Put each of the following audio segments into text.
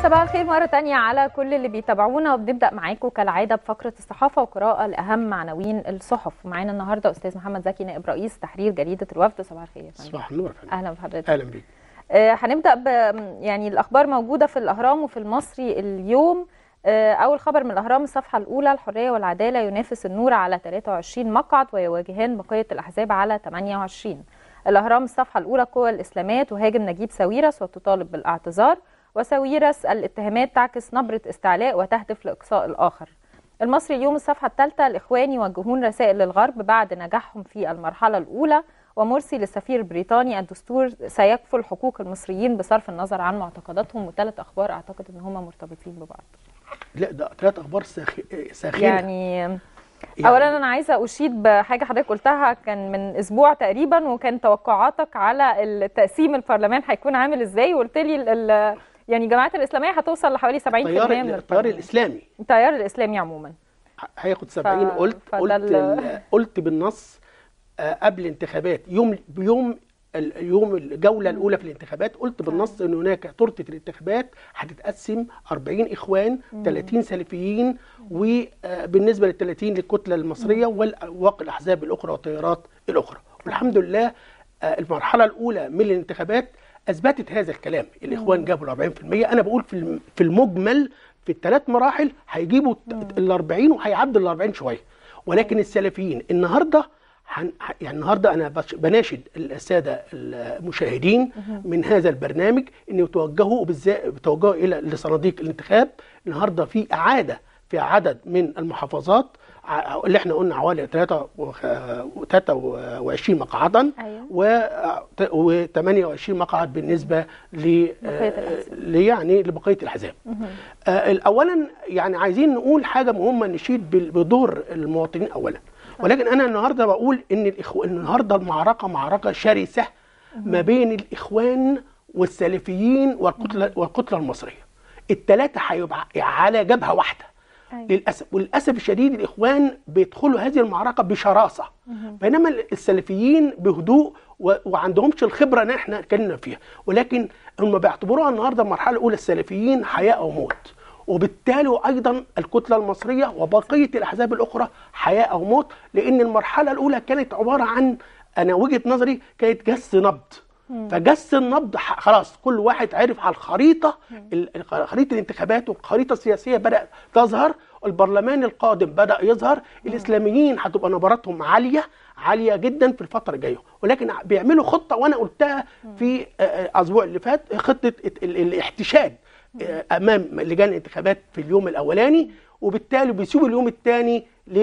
صباح الخير مرة تانية على كل اللي بيتابعونا وبنبدأ معاكم كالعادة بفقرة الصحافة وقراءة لأهم عناوين الصحف ومعانا النهاردة أستاذ محمد زكي نائب رئيس تحرير جريدة الوفد صباح الخير يا فندم. صباح النور يا فندم. أهلا بحضرتك اهلا بيك آه، هنبدأ ب يعني الأخبار موجودة في الأهرام وفي المصري اليوم آه، أول خبر من الأهرام الصفحة الأولى الحرية والعدالة ينافس النور على 23 مقعد ويواجهان بقية الأحزاب على 28 الأهرام الصفحة الأولى قوى الإسلامية تهاجم نجيب ساويرس وتطالب بالاعتذار وساويرس الاتهامات تعكس نبرة استعلاء وتهدف لإقصاء الآخر المصري اليوم الصفحة الثالثة الإخوان يوجهون رسائل للغرب بعد نجاحهم في المرحلة الأولى ومرسي للسفير البريطاني الدستور سيكفل حقوق المصريين بصرف النظر عن معتقداتهم وثلاث أخبار أعتقد إن هم مرتبطين ببعض لا ده ثلاث اخبار ساخ... ساخنه يعني يعني اولا انا عايزه اشيد بحاجه حضرتك قلتها كان من اسبوع تقريبا وكان توقعاتك على التقسيم البرلمان هيكون عامل ازاي وقلت لي ال- ال- يعني الجماعات الاسلاميه هتوصل لحوالي 70% التيار من التيار البرلمان. الاسلامي التيار الاسلامي عموما هياخد 70 قلت فده قلت ال- ال- قلت بالنص آه، قبل انتخابات يوم بيوم ال- يوم الجوله الاولى في الانتخابات قلت بالنص ان هناك تورته الانتخابات هتتقسم 40 اخوان 30 سلفيين وبالنسبه لل 30 للكتله المصريه وباقي الاحزاب الاخرى والتيارات الاخرى والحمد لله آه، المرحله الاولى من الانتخابات اثبتت هذا الكلام الاخوان جابوا ال 40% انا بقول في الم- في المجمل في الثلاث مراحل هيجيبوا ال 40 وهيعدوا ال 40 شويه ولكن السلفيين النهارده هن- يعني النهارده انا بش- بناشد الساده المشاهدين من هذا البرنامج ان يتوجهوا وبالذات يتوجهوا الى لصناديق الانتخاب النهارده في اعاده في عدد من المحافظات ع- اللي احنا قلنا حوالي 23 مقعدا أيوة. و 28 مقعد بالنسبه ل بقية الأحزاب. ل- يعني لبقيه الاحزاب. آه، اولا يعني عايزين نقول حاجه مهمه نشيد بال- بدور المواطنين اولا ولكن انا النهارده بقول ان الإخو... النهارده المعركه معركه شرسه ما بين الاخوان والسلفيين والكتله والكتله المصريه. الثلاثه هيبقى على جبهه واحده. أيوة. للاسف وللاسف الشديد الاخوان بيدخلوا هذه المعركه بشراسه بينما السلفيين بهدوء و- وعندهمش الخبره اللي احنا اتكلمنا فيها ولكن هم بيعتبروها النهارده المرحله الاولى السلفيين حياه او موت وبالتالي ايضا الكتله المصريه وبقيه الاحزاب الاخرى حياه او موت لان المرحله الاولى كانت عباره عن انا وجهه نظري كانت جس نبض فجس النبض ح- خلاص كل واحد عرف على الخريطه ال- ال- خريطه الانتخابات والخريطه السياسيه بدات تظهر البرلمان القادم بدا يظهر الاسلاميين هتبقى نبراتهم عاليه عاليه جدا في الفتره الجايه ولكن ع- بيعملوا خطه وانا قلتها في آه، آه، الاسبوع اللي فات خطه ات- ال- الاحتشاد آه، امام لجان الانتخابات في اليوم الاولاني وبالتالي بيسيبوا اليوم الثاني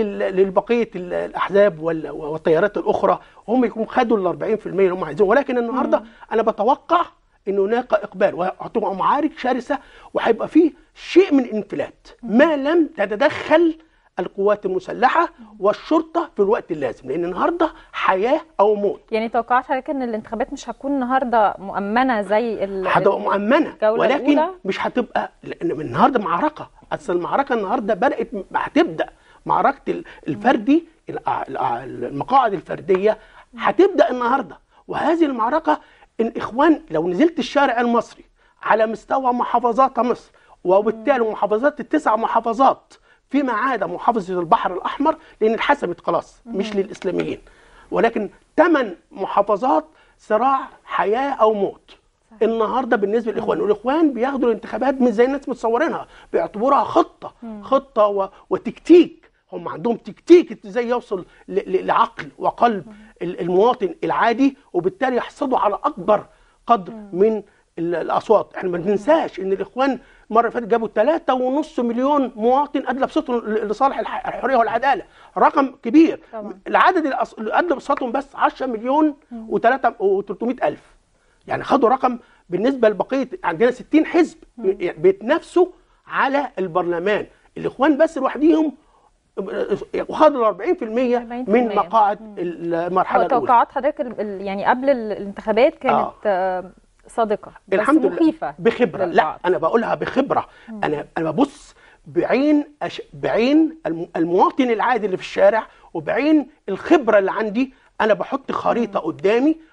للبقيه ال- الاحزاب وال- والتيارات الاخرى هم يكونوا خدوا ال 40% اللي هم عايزينه ولكن النهارده انا بتوقع ان هناك اقبال وهتبقى معارك شرسه وهيبقى فيه شيء من الانفلات ما لم تتدخل القوات المسلحه والشرطه في الوقت اللازم لان النهارده حياه او موت يعني توقعات حضرتك ان الانتخابات مش هتكون النهارده مؤمنه زي ال- هتبقى مؤمنه الجولة ولكن الأولى؟ مش هتبقى لان من النهارده معركه اصل المعركه النهارده بدات هتبدا معركه ال- الفردي الع- الع- المقاعد الفرديه هتبدا النهارده وهذه المعركه الاخوان لو نزلت الشارع المصري على مستوى محافظات مصر وبالتالي محافظات التسع محافظات فيما عدا محافظه البحر الاحمر لان اتحسبت خلاص مش للاسلاميين ولكن ثمان محافظات صراع حياه او موت النهارده بالنسبه للاخوان والاخوان بياخدوا الانتخابات مش زي الناس متصورينها بيعتبروها خطه خطه و... وتكتيك هم عندهم تكتيك ازاي يوصل ل... ل... لعقل وقلب ال- المواطن العادي وبالتالي يحصدوا على اكبر قدر من ال- الاصوات احنا ما ننساش ان الاخوان المره اللي فاتت جابوا 3.5 مليون مواطن ادلى بصوتهم ل- لصالح الح- الحريه والعداله رقم كبير طبعا. العدد الأص- اللي ادلى بصوتهم بس 10 مليون و300 الف يعني خدوا رقم بالنسبه لبقيه عندنا 60 حزب بيتنافسوا على البرلمان الاخوان بس لوحديهم وخدوا ال 40% من 40%. مقاعد المرحله الاولى توقعات حضرتك ال- ال- يعني قبل ال- الانتخابات كانت آه. صادقه بس الحمد مخيفه لله بخبره لا للبعض. انا بقولها بخبره انا انا ببص بعين أش... بعين الم... المواطن العادي اللي في الشارع وبعين الخبره اللي عندي انا بحط خريطه قدامي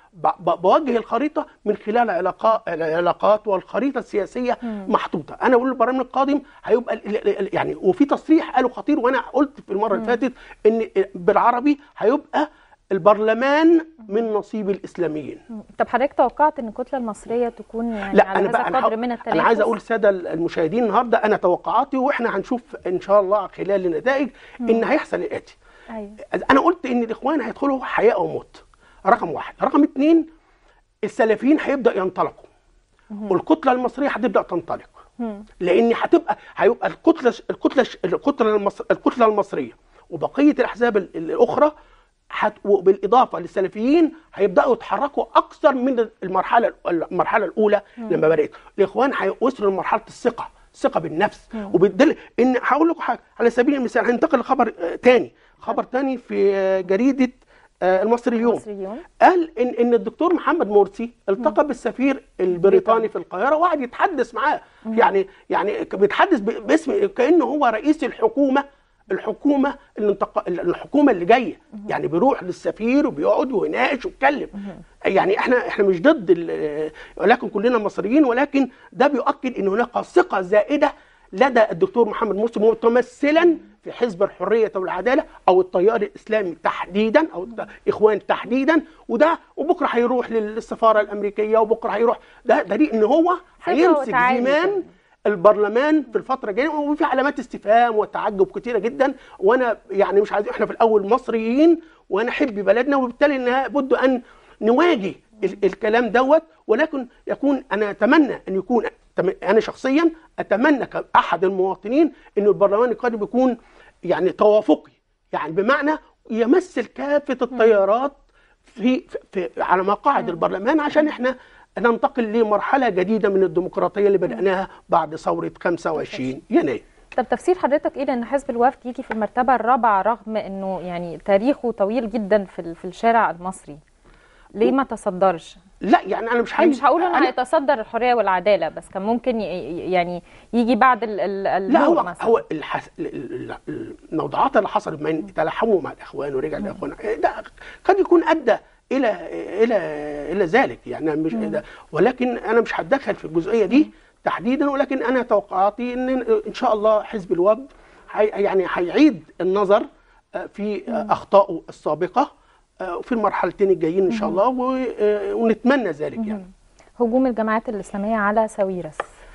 ب- ب- بوجه الخريطه من خلال علاقات العلاقات والخريطه السياسيه محطوطه انا بقول البرنامج القادم هيبقى ال- ال- ال- يعني وفي تصريح قاله خطير وانا قلت في المره اللي فاتت ان بالعربي هيبقى البرلمان من نصيب الاسلاميين طب حضرتك توقعت ان الكتله المصريه تكون يعني لا على انا هذا بقى انا, القدر هق- من التنافس انا عايز اقول الساده المشاهدين النهارده انا توقعاتي واحنا هنشوف ان شاء الله خلال النتائج ان هيحصل الاتي ايوه انا قلت ان الاخوان هيدخلوا حياه او موت رقم واحد رقم اتنين السلفيين هيبدا ينطلقوا والكتله المصريه هتبدا تنطلق مم. لان هتبقى هيبقى الكتله الكتله الكتله المصر الكتله المصريه وبقيه الاحزاب ال- الاخرى هت وبالاضافه للسلفيين هيبداوا يتحركوا اكثر من المرحله المرحله الاولى لما بدات الاخوان هيوصلوا لمرحله الثقه الثقه بالنفس وبالدل ان هقول لكم حاجه على سبيل المثال هننتقل لخبر آه، تاني خبر تاني في آه، جريده آه، المصري اليوم مصر اليوم قال ان ان الدكتور محمد مرسي التقى بالسفير البريطاني في القاهره وقعد يتحدث معاه يعني يعني ك- بيتحدث ب- باسم كانه هو رئيس الحكومه الحكومه اللي انتق... الحكومه اللي جايه يعني بيروح للسفير وبيقعد ويناقش ويتكلم يعني احنا احنا مش ضد ال... ولكن كلنا مصريين ولكن ده بيؤكد ان هناك ثقه زائده لدى الدكتور محمد مرسي متمثلا في حزب الحريه والعداله او التيار الاسلامي تحديدا او الاخوان تحديدا وده وبكره هيروح للسفاره الامريكيه وبكره هيروح ده دليل ان هو هيمسك وتعالي زمام كمان. البرلمان في الفتره الجايه وفي علامات استفهام وتعجب كتيره جدا وانا يعني مش عايز احنا في الاول مصريين ونحب بلدنا وبالتالي انها بد ان نواجه ال- الكلام دوت ولكن يكون انا اتمنى ان يكون تم- انا شخصيا اتمنى كاحد المواطنين ان البرلمان القادم يكون يعني توافقي يعني بمعنى يمثل كافه التيارات في, في, في على مقاعد البرلمان عشان احنا ننتقل لمرحله جديده من الديمقراطيه اللي بداناها بعد ثوره 25 يناير طب تفسير حضرتك ايه لان حزب الوفد يجي في المرتبه الرابعه رغم انه يعني تاريخه طويل جدا في ال- في الشارع المصري ليه ما تصدرش لا يعني انا مش يعني عايز مش هقول انه أنا- هيتصدر الحريه والعداله بس كان ممكن ي- ي- يعني يجي بعد ال ال لا النور هو مثلا هو الحس... ال- ال- الموضوعات اللي حصلت من تلاحموا مع الاخوان ورجع الاخوان ده قد يكون ادى الى الى الى ذلك يعني أنا مش ده ولكن انا مش هتدخل في الجزئيه دي تحديدا ولكن انا توقعاتي ان ان شاء الله حزب الوفد هي يعني هيعيد النظر آه، في آه، اخطائه السابقه آه، في المرحلتين الجايين ان شاء الله و- آه، ونتمنى ذلك يعني هجوم الجماعات الاسلاميه على ساويرس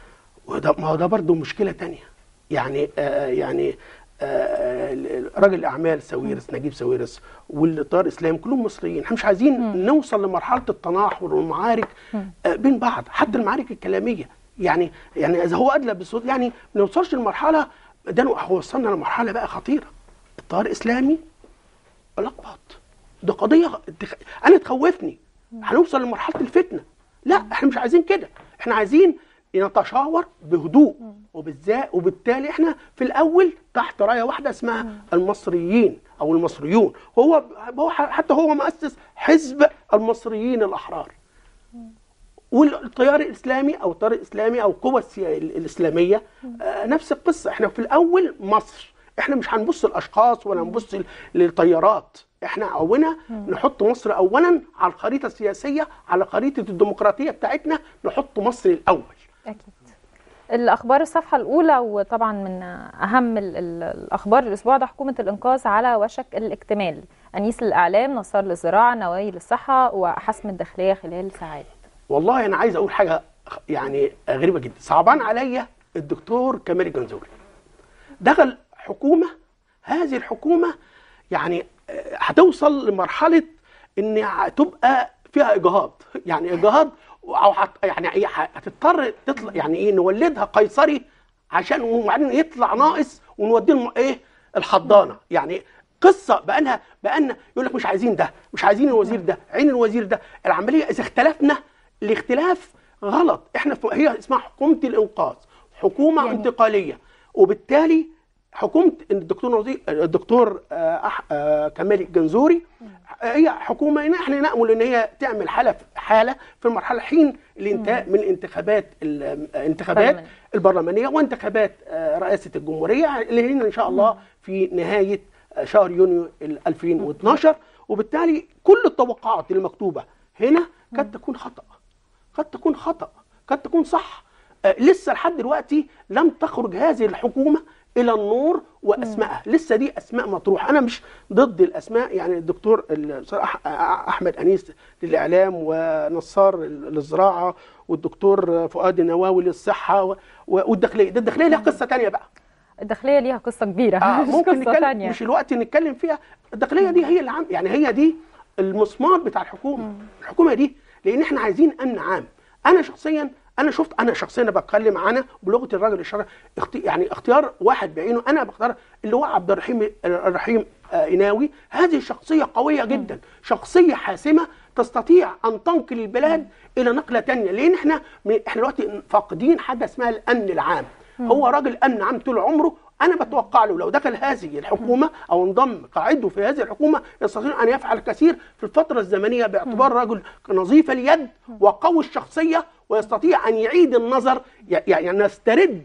وده ما هو ده برضه مشكله تانية يعني آه يعني آه رجل الاعمال ساويرس نجيب ساويرس والطيار الاسلامي كلهم مصريين احنا مش عايزين نوصل لمرحله التناحر والمعارك آه بين بعض حتى المعارك الكلاميه يعني يعني اذا هو ادلى بالصوت يعني ما نوصلش لمرحله ده هو وصلنا لمرحله بقى خطيره الطيار الاسلامي الاقباط ده قضيه تخ- انا تخوفني هنوصل لمرحله الفتنه لا احنا مش عايزين كده احنا عايزين نتشاور بهدوء وبالذات وبالتالي احنا في الاول تحت رايه واحده اسمها المصريين او المصريون هو هو حتى هو مؤسس حزب المصريين الاحرار والتيار الاسلامي او التيار الاسلامي او القوى السيا- الاسلاميه آه، نفس القصه احنا في الاول مصر احنا مش هنبص لاشخاص ولا هنبص للتيارات احنا اولا نحط مصر اولا على الخريطه السياسيه على خريطه الديمقراطيه بتاعتنا نحط مصر الاول اكيد الاخبار الصفحه الاولى وطبعا من اهم ال- ال- الاخبار الاسبوع ده حكومه الانقاذ على وشك الاكتمال انيس الاعلام نصار للزراعه نوايا للصحه وحسم الداخليه خلال ساعات والله انا عايز اقول حاجه يعني غريبه جدا صعبان عليا الدكتور كمال الجنزوري دخل حكومه هذه الحكومه يعني آه، هتوصل لمرحله ان تبقى فيها اجهاض يعني اجهاض او هت- يعني ايه هتضطر تطلع يعني ايه نولدها قيصري عشان وبعدين يطلع ناقص ونوديه الم- ايه الحضانه يعني قصه بقالها بقالنا يقول لك مش عايزين ده مش عايزين الوزير ده عين الوزير ده العمليه اذا اختلفنا الاختلاف غلط احنا في هي اسمها حكومه الانقاذ حكومه يعني- يعني انتقاليه وبالتالي حكومه الدكتور وزير الدكتور آه، أح- آه، كمال الجنزوري هي حكومه إن احنا نامل ان هي تعمل حاله حاله في المرحله حين الانتهاء من الانتخابات الانتخابات برلمانية. البرلمانيه وانتخابات آه، رئاسه الجمهوريه اللي هي ان شاء الله في نهايه آه، شهر يونيو ال 2012 وبالتالي كل التوقعات المكتوبه هنا قد تكون خطا قد تكون خطا قد تكون صح آه، لسه لحد دلوقتي لم تخرج هذه الحكومه الى النور واسمائها لسه دي اسماء مطروحه انا مش ضد الاسماء يعني الدكتور الأستاذ أح- احمد انيس للاعلام ونصار للزراعه والدكتور فؤاد النواوي للصحه و- والداخليه ده الداخليه لها قصه تانية بقى الداخليه ليها قصه كبيره آه مش ممكن قصه نتكلم ثانيه مش الوقت نتكلم فيها الداخليه دي هي اللي عم يعني هي دي المسمار بتاع الحكومه الحكومه دي لان احنا عايزين امن عام انا شخصيا انا شفت انا شخصيا بتكلم عنها بلغه الراجل الشرعي اختي يعني اختيار واحد بعينه انا بختار اللي هو عبد الرحيم الرحيم آه، إناوي هذه شخصيه قويه جدا شخصيه حاسمه تستطيع ان تنقل البلاد الى نقله تانية لان احنا احنا دلوقتي فاقدين حاجه اسمها الامن العام هو راجل امن عام طول عمره انا بتوقع له لو دخل هذه الحكومه او انضم قاعده في هذه الحكومه يستطيع ان يفعل كثير في الفتره الزمنيه باعتبار رجل نظيف اليد وقوي الشخصيه ويستطيع ان يعيد النظر ي- يعني نسترد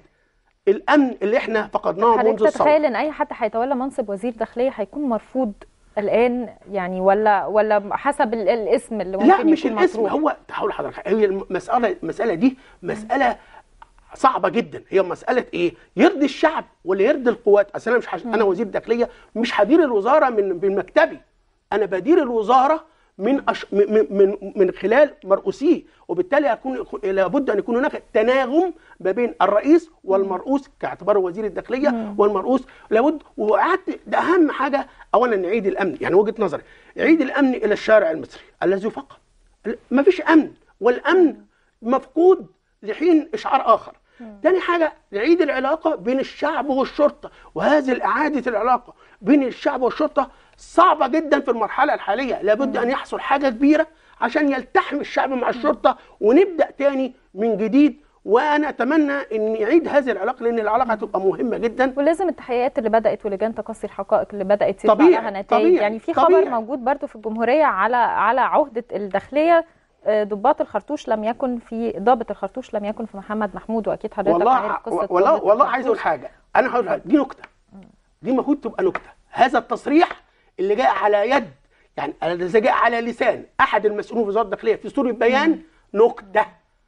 الامن اللي احنا فقدناه منذ حضرتك الثوره تتخيل ان اي حد هيتولى منصب وزير داخليه هيكون مرفوض الان يعني ولا ولا حسب ال- الاسم اللي ممكن لا مش يكون الاسم مطروح؟ هو هقول لحضرتك هي المساله المساله دي مساله صعبه جدا هي مساله ايه يرضي الشعب ولا يرضي القوات اصل انا مش حش... انا وزير داخليه مش هدير الوزاره من من مكتبي انا بدير الوزاره من أش... من من من خلال مرؤوسيه وبالتالي يكون لابد ان يكون هناك تناغم ما بين الرئيس والمرؤوس كاعتباره وزير الداخليه والمرؤوس لابد وقعدت ده اهم حاجه اولا نعيد الامن يعني وجهه نظري يعيد الامن الى الشارع المصري الذي فقط ما فيش امن والامن مفقود لحين اشعار اخر تاني حاجه نعيد العلاقه بين الشعب والشرطه وهذه اعاده العلاقه بين الشعب والشرطه صعبه جدا في المرحله الحاليه لابد ان يحصل حاجه كبيره عشان يلتحم الشعب مع الشرطه ونبدا تاني من جديد وانا اتمنى ان يعيد هذه العلاقه لان العلاقه هتبقى مهمه جدا ولازم التحقيقات اللي بدات ولجان تقصي الحقائق اللي بدات يطلع طبيعي، لها نتائج طبيعي، يعني في خبر طبيعي. موجود برضو في الجمهوريه على على عهده الداخليه آه، ضباط الخرطوش لم يكن في ضابط الخرطوش لم يكن في محمد محمود واكيد حضرتك والله عارف قصه والله ضابط والله عايز اقول الخرطوش. حاجه انا هقول حاجة. دي نكته دي المفروض تبقى نكته هذا التصريح اللي جاء على يد يعني الذي جاء على لسان احد المسؤولين في وزاره الداخليه في صوره بيان نكته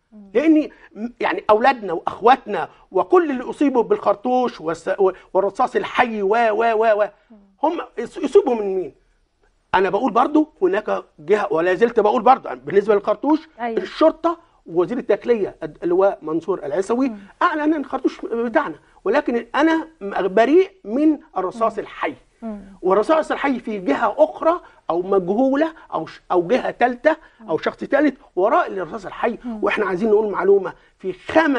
لان يعني اولادنا واخواتنا وكل اللي اصيبوا بالخرطوش والس- والرصاص الحي و و و و هم يصيبوا من مين؟ انا بقول برضو هناك جهه ولا زلت بقول برضو بالنسبه للخرطوش أيوة. الشرطه ووزير الداخليه اللواء منصور العيسوي اعلن ان الخرطوش بتاعنا ولكن انا بريء من الرصاص الحي والرصاص الحي في جهه اخرى او مجهوله او ش- او جهه ثالثه او شخص ثالث وراء الرصاص الحي واحنا عايزين نقول معلومه في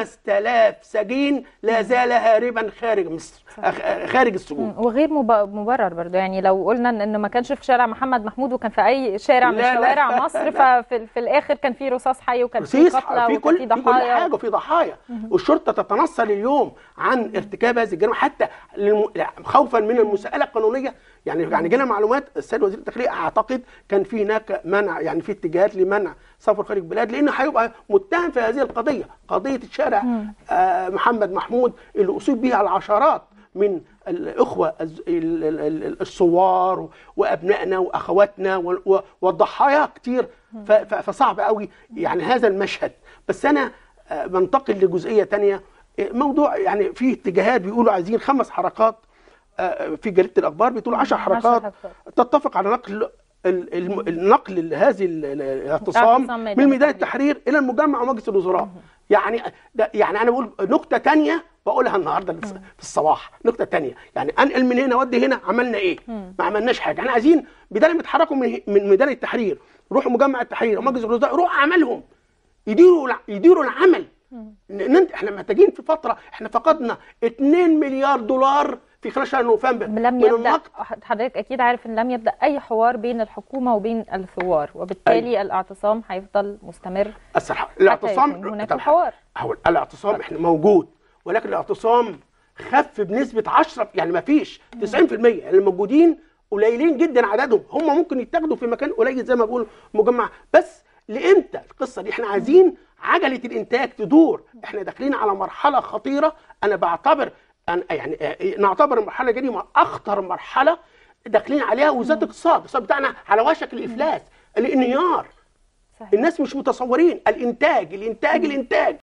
5000 سجين لا زال هاربا خارج مصر أخ- خارج السجون مم. وغير مب- مبرر برضو يعني لو قلنا ان إن ما كانش في شارع محمد محمود وكان في اي شارع من لا، لا. شوارع مصر ففي في الاخر كان في رصاص حي وكان في رصيص قتلى في وكان كل في في كل ضحايا حاجه وفي ضحايا والشرطه تتنصل اليوم عن ارتكاب هذه الجريمه حتى للم... لا، خوفا من المساءله القانونيه يعني يعني جينا معلومات السيد وزير الداخليه اعتقد كان في هناك منع يعني في اتجاهات لمنع سفر خارج البلاد لانه هيبقى متهم في هذه القضيه قضيه الشارع آه محمد محمود اللي اصيب بها العشرات من الاخوه الز- ال- ال- ال- الثوار وابنائنا واخواتنا وال- و- والضحايا كتير ف- ف- فصعب قوي يعني هذا المشهد بس انا آه، بنتقل لجزئيه تانية آه، موضوع يعني في اتجاهات بيقولوا عايزين خمس حركات آه، في جريده الاخبار بتقول 10 عشر حركات حركات. تتفق على نقل ال- الم- النقل هذه ال- ال- الاعتصام اعتصام ميدان من ميدان التحرير. التحرير الى المجمع ومجلس الوزراء يعني ده يعني انا بقول نكته تانية بقولها النهارده في الصباح نكته تانية يعني انقل من هنا ودي هنا عملنا ايه ما عملناش حاجه احنا عايزين بدل ما يتحركوا من من ميدان التحرير روحوا مجمع التحرير ومجلس الوزراء روح عملهم يديروا الع- يديروا العمل ان انت احنا محتاجين في فتره احنا فقدنا 2 مليار دولار في خلال شهر نوفمبر لم من يبدا النقد حضرتك اكيد عارف ان لم يبدا اي حوار بين الحكومه وبين الثوار وبالتالي الاعتصام هيفضل مستمر الصراحه حتى الاعتصام يكون هناك طب الحوار هو الاعتصام احنا موجود ولكن الاعتصام خف بنسبه 10 يعني ما فيش 90% اللي موجودين قليلين جدا عددهم هم ممكن يتاخدوا في مكان قليل زي ما بقول مجمع بس لامتى القصه دي احنا عايزين عجله الانتاج تدور احنا داخلين على مرحله خطيره انا بعتبر أن يعني آه، نعتبر المرحله دي من اخطر مرحله داخلين عليها وزاره الاقتصاد الاقتصاد بتاعنا على وشك الافلاس الانهيار صحيح. الناس مش متصورين الانتاج الانتاج الانتاج